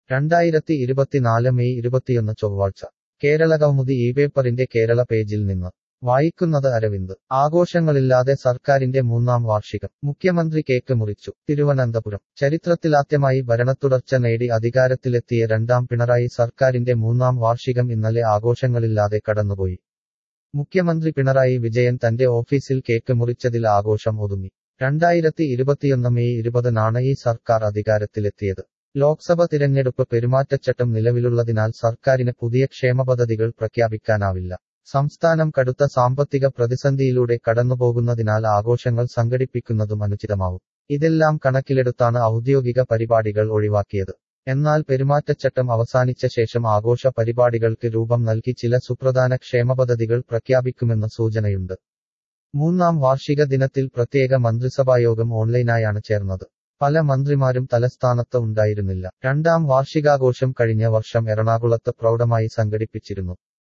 രണ്ടായിരത്തി ഇരുപത്തിനാല് മെയ് ഇരുപത്തിയൊന്ന് ചൊവ്വാഴ്ച കേരള കൗമുദി ഈ പേപ്പറിന്റെ കേരള പേജിൽ നിന്ന് വായിക്കുന്നത് അരവിന്ദ് ആഘോഷങ്ങളില്ലാതെ സർക്കാരിന്റെ മൂന്നാം വാർഷികം മുഖ്യമന്ത്രി കേക്ക് മുറിച്ചു തിരുവനന്തപുരം ചരിത്രത്തിലാദ്യമായി ഭരണത്തുടർച്ച നേടി അധികാരത്തിലെത്തിയ രണ്ടാം പിണറായി സർക്കാരിന്റെ മൂന്നാം വാർഷികം ഇന്നലെ ആഘോഷങ്ങളില്ലാതെ കടന്നുപോയി മുഖ്യമന്ത്രി പിണറായി വിജയൻ തന്റെ ഓഫീസിൽ കേക്ക് മുറിച്ചതിൽ ആഘോഷം ഒതുങ്ങി രണ്ടായിരത്തി ഇരുപത്തിയൊന്ന് മെയ് ഇരുപതിനാണ് ഈ സർക്കാർ അധികാരത്തിലെത്തിയത് ലോക്സഭ തിരഞ്ഞെടുപ്പ് പെരുമാറ്റച്ചട്ടം നിലവിലുള്ളതിനാൽ സർക്കാരിന് പുതിയ ക്ഷേമപദ്ധതികൾ പ്രഖ്യാപിക്കാനാവില്ല സംസ്ഥാനം കടുത്ത സാമ്പത്തിക പ്രതിസന്ധിയിലൂടെ കടന്നുപോകുന്നതിനാൽ ആഘോഷങ്ങൾ സംഘടിപ്പിക്കുന്നതും അനുചിതമാവും ഇതെല്ലാം കണക്കിലെടുത്താണ് ഔദ്യോഗിക പരിപാടികൾ ഒഴിവാക്കിയത് എന്നാൽ പെരുമാറ്റച്ചട്ടം അവസാനിച്ച ശേഷം ആഘോഷ പരിപാടികൾക്ക് രൂപം നൽകി ചില സുപ്രധാന ക്ഷേമപദ്ധതികൾ പ്രഖ്യാപിക്കുമെന്ന് സൂചനയുണ്ട് മൂന്നാം വാർഷിക ദിനത്തിൽ പ്രത്യേക മന്ത്രിസഭായോഗം ഓൺലൈനായാണ് ചേർന്നത് പല മന്ത്രിമാരും തലസ്ഥാനത്ത് ഉണ്ടായിരുന്നില്ല രണ്ടാം വാർഷികാഘോഷം കഴിഞ്ഞ വർഷം എറണാകുളത്ത് പ്രൗഢമായി സംഘടിപ്പിച്ചിരുന്നു